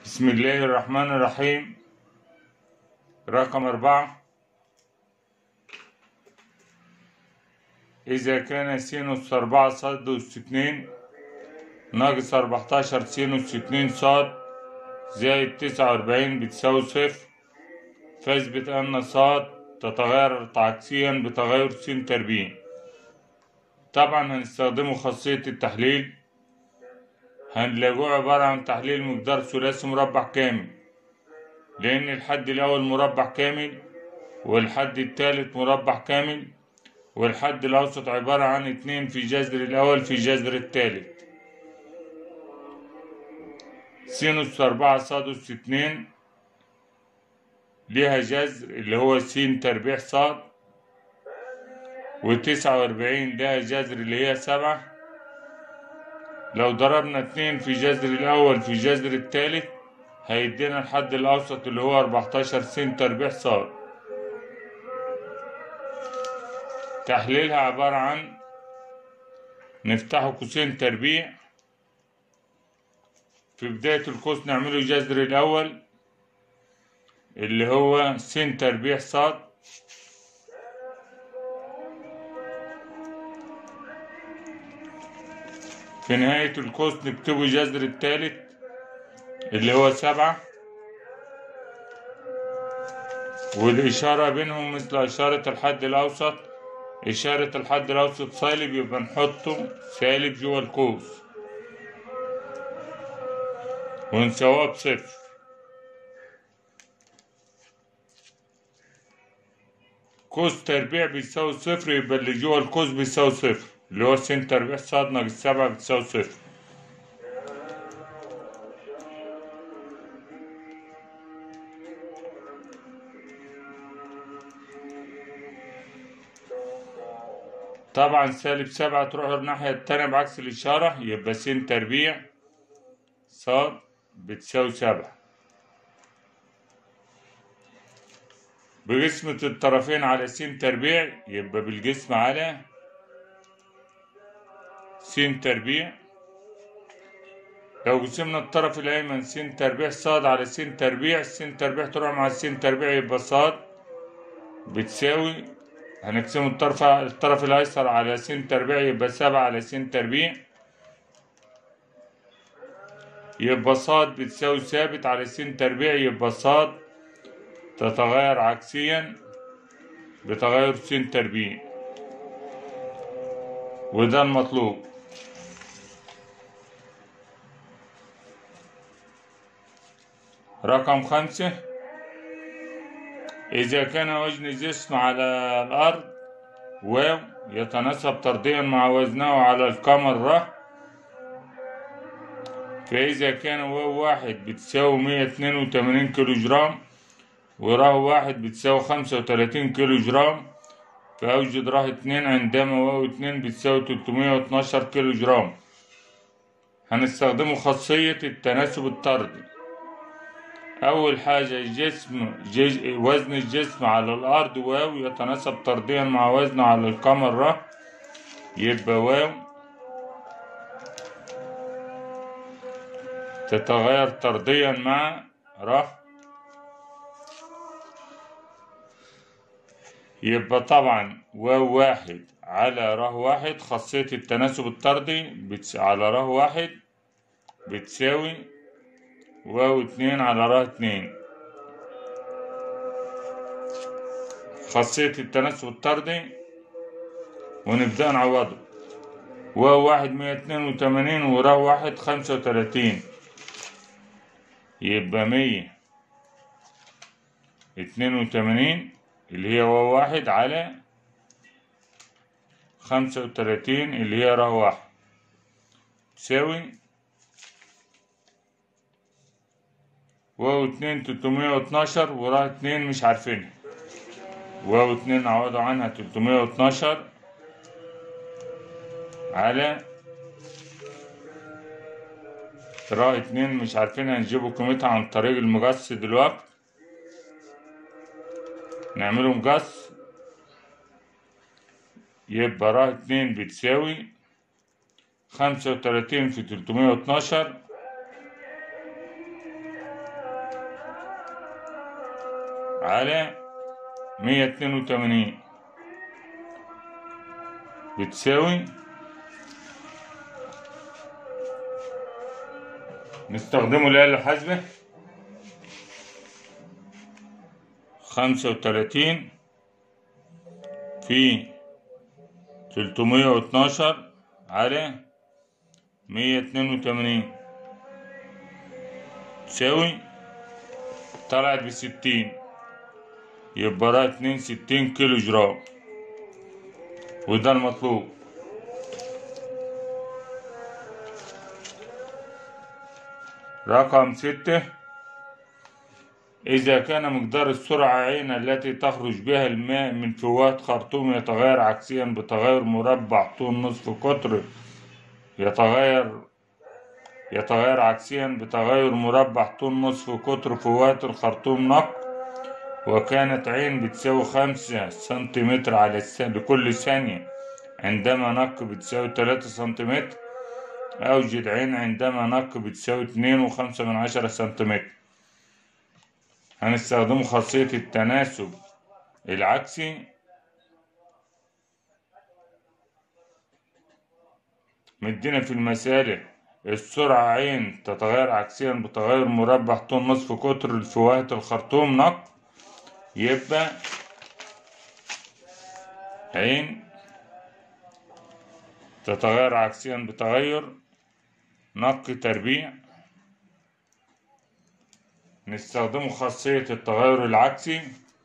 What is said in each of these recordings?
بسم الله الرحمن الرحيم رقم أربعة إذا كان سينوس أربعة صاد أس اتنين ناقص أربعتاشر سينوس اتنين صاد زائد تسعة وأربعين بتساوي صفر فاثبت أن صاد تتغير عكسيا بتغير س تربيع طبعا هنستخدمه خاصية التحليل هنلاقوه عبارة عن تحليل مقدار ثلاثي مربع كامل لأن الحد الأول مربع كامل والحد الثالث مربع كامل والحد الأوسط عبارة عن اتنين في جذر الأول في جذر الثالث سينوس أربعة صادوس اتنين ليها جذر اللي هو س تربيع صاد وتسعة وأربعين لها جذر اللي هي سبعة لو ضربنا اتنين في جذر الأول في جذر التالت هيدينا الحد الأوسط اللي هو أربعتاشر س تربيع صاد تحليلها عبارة عن نفتحه قوسين تربيع في بداية القوس نعمله جذر الأول اللي هو س تربيع صاد في نهاية القوس نكتبه جذر التالت اللي هو سبعة والإشارة بينهم مثل إشارة الحد الأوسط إشارة الحد الأوسط سالب يبقى نحطه سالب جوه القوس ونساواه بصفر قوس تربيع بيساوي صفر يبقى اللي جوه القوس بيساوي صفر اللي هو س تربيع صاد ناقص سبعة بتساوي صفر طبعا سالب سبعة تروح الناحية التانية بعكس الإشارة يبقى س تربيع صاد بتساوي سبعة بقسمة الطرفين على س تربيع يبقى بالجسم على س تربيع لو قسمنا الطرف الأيمن س تربيع صاد على س تربيع س تربيع تروح مع س تربيع يبقى صاد بتساوي هنقسم الطرف الطرف الأيسر على س تربيع يبقى سبعة على س تربيع يبقى صاد بتساوي ثابت على س تربيع يبقى صاد تتغير عكسيا بتغير س تربيع وده المطلوب رقم خمسة إذا كان وزن الجسم على الأرض واو يتناسب طرديا مع وزنه على القمر ر فإذا كان واو واحد بتساوي مية اتنين وتمانين كيلو جرام وراه واحد بتساوي خمسة وتلاتين كيلو جرام فأوجد راه اتنين عندما واو اتنين بتساوي تلتمية واتناشر كيلو جرام هنستخدمه خاصية التناسب الطردي أول حاجة الجسم جز... وزن الجسم على الأرض واو يتناسب طرديا مع وزنه على القمر ر يبقى واو تتغير طرديا مع ر يبقى طبعا واو واحد على ر واحد خاصية التناسب الطردي بتس... على ر واحد بتساوي واو اتنين على ر اتنين خاصية التناسب الطردي ونبدأ نعوضه واو واحد مية اتنين وتمانين ورا واحد خمسة وتلاتين يبقى مية اتنين وتمانين اللي هي واو واحد على خمسة وتلاتين اللي هي را واحد تساوي واو اتنين تلتمية واتناشر وراه اتنين مش عارفينها واو اتنين نعوضوا عنها تلتمية واتناشر على راه اتنين مش عارفينها نجيبوا قيمتها عن طريق المقص دلوقتي نعمله مقص يبقى راه اتنين بتساوي خمسة وتلاتين في تلتمية واتناشر على مية اتنين وتمانين بتساوي نستخدمه الآلة الحاسبة خمسة وتلاتين في تلتمية واتناشر على مية اتنين وتمانين تساوي طلعت بستين يبقى ده اتنين ستين كيلو جرام وده المطلوب رقم ستة إذا كان مقدار السرعة عين التي تخرج بها الماء من فوات خرطوم يتغير عكسيا بتغير مربع طول نصف قطر يتغير يتغير عكسيا بتغير مربع طول نصف قطر فوات الخرطوم نقط وكانت عين بتساوي خمسة سنتيمتر على الس... لكل ثانية عندما نق بتساوي تلاتة سنتيمتر أوجد عين عندما نق بتساوي اتنين وخمسة من عشرة سنتيمتر هنستخدم خاصية التناسب العكسي مدينا في المسألة السرعة عين تتغير عكسيا بتغير مربع طول نصف قطر الفواهة الخرطوم نق يبقى عين تتغير عكسيا بتغير نق تربيع نستخدم خاصية التغير العكسي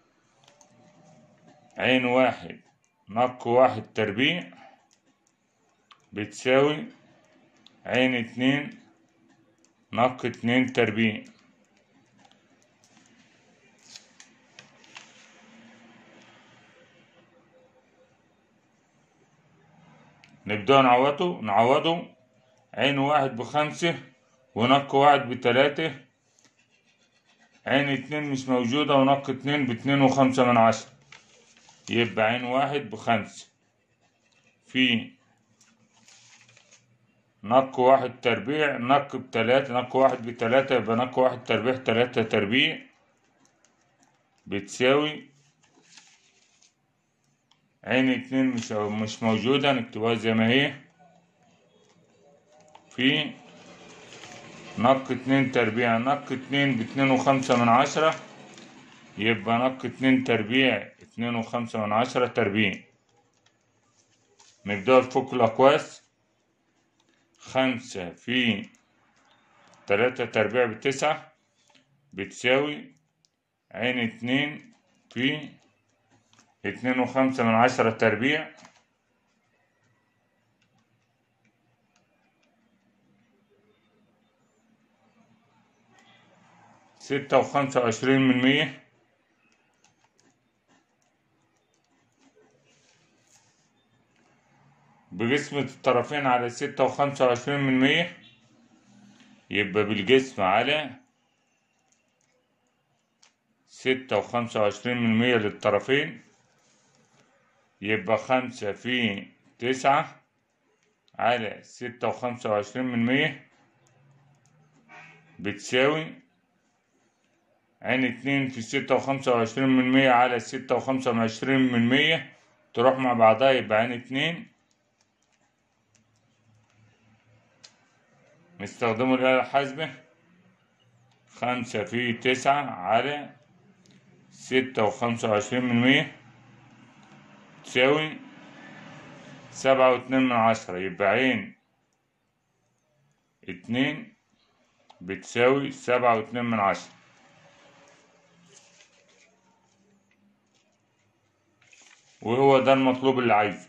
عين واحد نق واحد تربيع بتساوي عين اتنين نق اتنين تربيع نبدأ نعوضه نعوضه عين واحد بخمسة ونق واحد بتلاتة عين اتنين مش موجودة ونق اتنين باتنين وخمسة من عشرة يبقى عين واحد بخمسة في نق واحد تربيع نق بتلاتة نق واحد بتلاتة يبقى نق واحد تربيع تلاتة تربيع بتساوي عين اتنين مش مش موجودة نكتبها زي ما هي في نق اتنين تربيع نق اتنين باتنين وخمسة من عشرة يبقى نق اتنين تربيع اتنين وخمسة من عشرة تربيع نبدأ نفك الأقواس خمسة في تلاتة تربيع بتسعة بتساوي عين اتنين في اتنين وخمسة من عشرة تربيع ستة وخمسة وعشرين من مية بقسمة الطرفين على ستة وخمسة وعشرين من مية يبقى بالقسمة على ستة وخمسة وعشرين من مية للطرفين يبقى خمسة في تسعة على ستة وخمسة وعشرين من مية بتساوي عين اتنين في ستة وخمسة وعشرين من مية على ستة وخمسة وعشرين من مية تروح مع بعضها يبقى عين اتنين نستخدمه الآلة الحاسبة خمسة في تسعة على ستة وخمسة وعشرين من مية تساوي سبعة واتنين من عشرة يبقى عين اتنين بتساوي سبعة واتنين من عشرة وهو ده المطلوب اللي عايزه